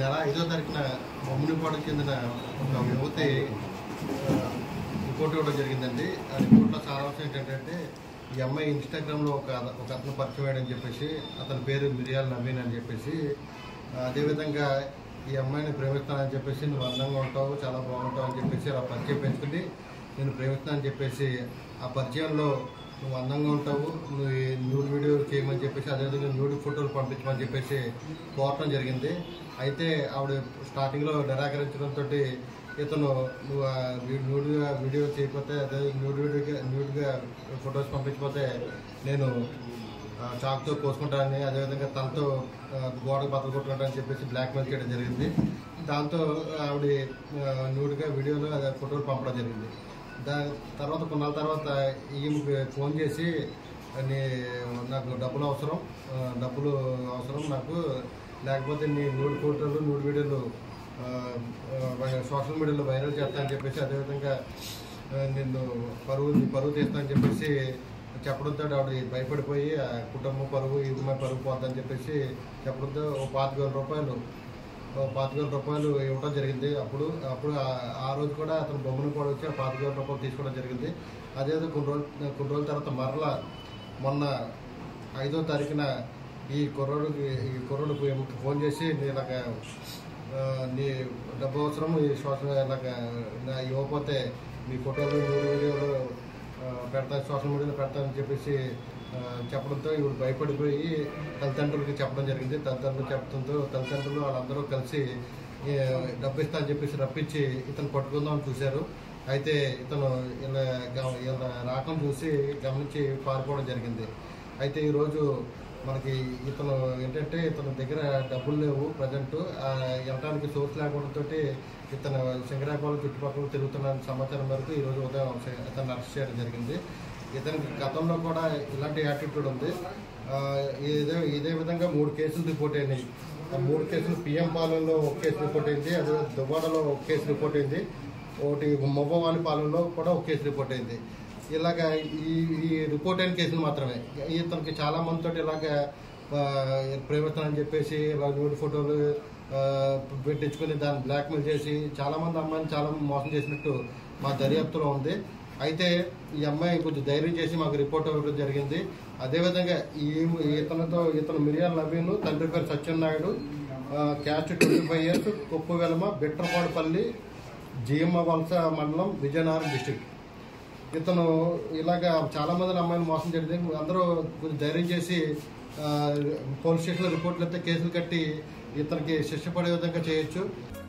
నెల ఐదో తారీఖున బొమ్మనిపాడుకు చెందిన ఒక యువతి ఆ, రిపోర్ట్ ఇవ్వడం జరిగిందండి ఆ రిపోర్ట్లో సారాంశం ఏంటంటే ఈ అమ్మాయి ఇన్స్టాగ్రామ్లో ఒక ఒక అతను పరిచయం అయ్యాడని చెప్పేసి అతని పేరు మిరియాల్ నవీన్ అని చెప్పేసి ఆ, అదేవిధంగా ఈ అమ్మాయిని ప్రేమిస్తానని చెప్పేసి నువ్వు అందంగా ఉంటావు చాలా బాగుంటావు అని చెప్పేసి అలా పరిచయం పెంచుకుని నేను ప్రేమిస్తానని చెప్పేసి ఆ పరిచయంలో నువ్వు అందంగా ఉంటావు నువ్వు ఈ న్యూడ్ వీడియో చేయమని చెప్పేసి అదేవిధంగా న్యూడ్ ఫోటోలు పంపించమని చెప్పేసి కోరటం జరిగింది అయితే ఆవిడ స్టార్టింగ్లో నిరాకరించడంతో ఇతను నువ్వు ఆ వీ- న్యూడ్గా వీడియో చేయకపోతే అదే న్యూడ్ వీడియోగా న్యూడ్గా ఫొటోస్ పంపించకపోతే నేను ఆ, చాక్తో కోసుకుంటానని అదేవిధంగా తనతో ఆ, గోడకు బద్దలు కొట్టుకుంటానని చెప్పేసి బ్లాక్మెయిల్ చేయడం జరిగింది దాంతో ఆవిడ ఆ, న్యూడ్గా వీడియోలు అదే ఫోటోలు పంపడం జరిగింది దాని తర్వాత కొన్నాళ్ళ తర్వాత ఈమెకి ఫోన్ చేసి నీ నాకు డబ్బులు అవసరం ఆ, డబ్బులు అవసరం నాకు లేకపోతే నీ న్యూడ్ ఫోటోలు న్యూడ్ వీడియోలు ఆ, ఆ, సోషల్ మీడియాలో వైరల్ చేస్తా అని చెప్పేసి అదేవిధంగా ఆ, నిన్ను పరువు నీ పరువు తీస్తా అని చెప్పేసి చెప్పడంతో ఆవిడ భయపడిపోయి ఆ కుటుంబం పరువు ఇది మా పరువు పోద్దని చెప్పేసి చెప్పడంతో ఓ పాతిక వేల రూపాయలు ఓ పాతిక వేల రూపాయలు ఇవ్వడం జరిగింది అప్పుడు అప్పుడు ఆ- ఆ రోజు కూడా అతను బొమ్మను కూడా వచ్చి ఆ పాతిక వేల రూపాయలు తీసుకోవడం జరిగింది అదేవిధంగా కొన్ని రోజులు కొన్ని రోజుల తర్వాత మరలా మొన్న ఐదో తారీఖున ఈ కుర్రోడికి ఈ కుర్రోడికి ఈమెకి ఫోన్ చేసి నేను ఇలాగ ఆ, నీ డబ్బు అవసరం ఈ సోషల్ ఇలాగ నా ఇవ్వకపోతే మీ ఫోటోలు వీడియో వీడియోలు ఆ, పెడతా సోషల్ మీడియాలో పెడతానని చెప్పేసి ఆ, చెప్పడంతో ఇవి భయపడిపోయి తల్లిదండ్రులకి చెప్పడం జరిగింది తల్లిదండ్రులు చెప్పడంతో తల్లిదండ్రులు వాళ్ళందరూ కలిసి ఈ, డబ్బు ఇస్తా అని చెప్పేసి రప్పించి ఇతను పట్టుకుందామని చూశారు అయితే ఇతను ఇలా గమ- ఇలా రాకం చూసి గమనించి పారిపోవడం జరిగింది అయితే ఈరోజు మనకి ఇతను ఏంటంటే ఇతని దగ్గర డబ్బులు లేవు ప్రజెంట్ వెళ్ళడానికి సోర్స్ లేకపోవడంతో ఇతను సింగరాపాలెం చుట్టుపక్కల తిరుగుతున్న సమాచారం మేరకు ఈరోజు ఉదయం ఇతను అరెస్ట్ చేయడం జరిగింది ఇతనికి గతంలో కూడా ఇలాంటి యాటిట్యూడ్ ఉంది ఆ, ఇదే ఇదే విధంగా మూడు కేసులు రిపోర్ట్ అయినాయి ఆ మూడు కేసులు పిఎం పాలెంలో ఒక కేసు రిపోర్ట్ అయింది అదే దువ్వాడలో ఒక కేసు రిపోర్ట్ అయింది ఒకటి మొబ్బవాని పాలెంలో కూడా ఒక కేసు రిపోర్ట్ అయింది ఇలాగా ఈ ఈ రిపోర్ట్ అయిన కేసులు మాత్రమే ఇతనికి చాలా మందితో ఇలాగ ఆ, ప్రేమిస్తానని చెప్పేసి ఇలా న్యూడ్ ఫోటోలు ఆ, పెట్టించుకుని దాన్ని బ్లాక్మెయిల్ చేసి చాలా మంది అమ్మాయిని చాలా మోసం చేసినట్టు మా దర్యాప్తులో ఉంది అయితే ఈ అమ్మాయి కొంచెం ధైర్యం చేసి మాకు రిపోర్ట్ ఇవ్వడం జరిగింది అదేవిధంగా ఈ ఇతనితో ఇతను మిరియాల నవీన్ తండ్రి పేరు Satyanayudu caste twenty five years Koppu Velama బిట్రపాడుపల్లి జిఎమ్మ వలస మండలం విజయనగరం డిస్టిక్ ఇతను ఇలాగా చాలా మంది అమ్మాయిలు మోసం జరిగింది అందరూ కొంచెం ధైర్యం చేసి ఆ, పోలీస్ స్టేషన్లో రిపోర్ట్లు అయితే కేసులు కట్టి ఇతనికి శిక్ష పడే విధంగా చేయొచ్చు